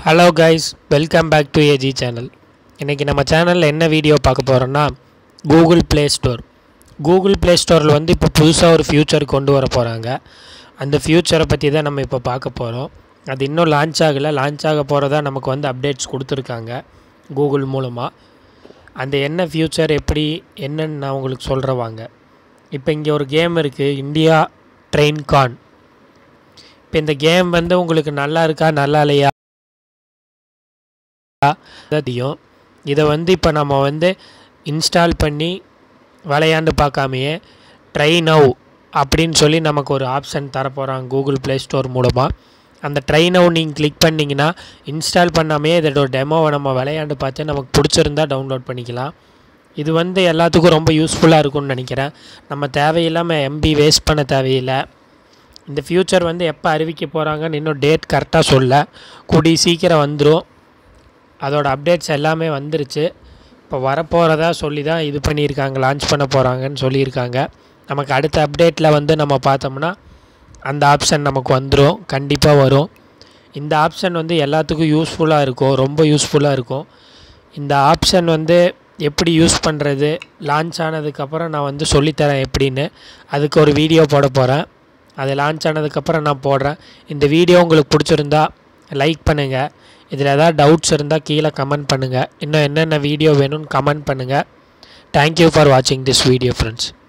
hello guys welcome back to AG channel இன்றைக்கி நம்ம சேனலில் என்ன வீடியோ பார்க்க போகிறோன்னா Google Play Store Google Play ஸ்டோரில் வந்து இப்போ புதுசாக ஒரு ஃப்யூச்சர் கொண்டு வர போகிறாங்க அந்த ஃப்யூச்சரை பற்றி தான் நம்ம இப்போ பார்க்க போகிறோம் அது இன்னும் லான்ச் ஆகலை லான்ச் ஆக போகிறதா நமக்கு வந்து அப்டேட்ஸ் கொடுத்துருக்காங்க கூகுள் மூலமாக அந்த என்ன ஃப்யூச்சர் எப்படி என்னன்னு நான் உங்களுக்கு சொல்கிறேன் வாங்க இப்போ இங்கே ஒரு கேம் இருக்குது இந்தியா ட்ரெயின் கான் இப்போ இந்த கேம் வந்து உங்களுக்கு நல்லா இருக்கா நல்லா இல்லையா தெரியும் இதை வந்து இப்போ நம்ம வந்து இன்ஸ்டால் பண்ணி விளையாண்டு பார்க்காமையே ட்ரை நவ் அப்படின்னு சொல்லி நமக்கு ஒரு ஆப்ஷன் தரப்போகிறாங்க கூகுள் ப்ளே ஸ்டோர் மூலமாக அந்த ட்ரை நவ் நீங்கள் கிளிக் பண்ணிங்கன்னா இன்ஸ்டால் பண்ணாமையே இதோட டெமோவை நம்ம விளையாண்டு பார்த்து நமக்கு பிடிச்சிருந்தா டவுன்லோட் பண்ணிக்கலாம் இது வந்து எல்லாத்துக்கும் ரொம்ப யூஸ்ஃபுல்லாக இருக்கும்னு நினைக்கிறேன் நம்ம தேவையில்லாமல் எம்பி வேஸ்ட் பண்ண தேவையில்லை இந்த ஃப்யூச்சர் வந்து எப்போ அறிவிக்க போகிறாங்கன்னு இன்னும் டேட் கரெக்டாக சொல்ல கூடி சீக்கிரம் வந்துடும் அதோட அப்டேட்ஸ் எல்லாமே வந்துருச்சு இப்போ வரப்போகிறதா சொல்லி தான் இது பண்ணியிருக்காங்க லான்ச் பண்ண போகிறாங்கன்னு சொல்லியிருக்காங்க நமக்கு அடுத்த அப்டேட்டில் வந்து நம்ம பார்த்தோம்னா அந்த ஆப்ஷன் நமக்கு வந்துடும் கண்டிப்பாக வரும் இந்த ஆப்ஷன் வந்து எல்லாத்துக்கும் யூஸ்ஃபுல்லாக இருக்கும் ரொம்ப யூஸ்ஃபுல்லாக இருக்கும் இந்த ஆப்ஷன் வந்து எப்படி யூஸ் பண்ணுறது லான்ச் ஆனதுக்கப்புறம் நான் வந்து சொல்லித்தரேன் எப்படின்னு அதுக்கு ஒரு வீடியோ போட போகிறேன் அது லான்ச் ஆனதுக்கப்புறம் நான் போடுறேன் இந்த வீடியோ உங்களுக்கு பிடிச்சிருந்தா லைக் பண்ணுங்கள் இதில் ஏதாவது டவுட்ஸ் இருந்தால் கீழே கமெண்ட் பண்ணுங்கள் இன்னும் என்னென்ன வீடியோ வேணும்னு கமெண்ட் பண்ணுங்கள் தேங்க்யூ ஃபார் வாட்சிங் திஸ் வீடியோ ஃப்ரெண்ட்ஸ்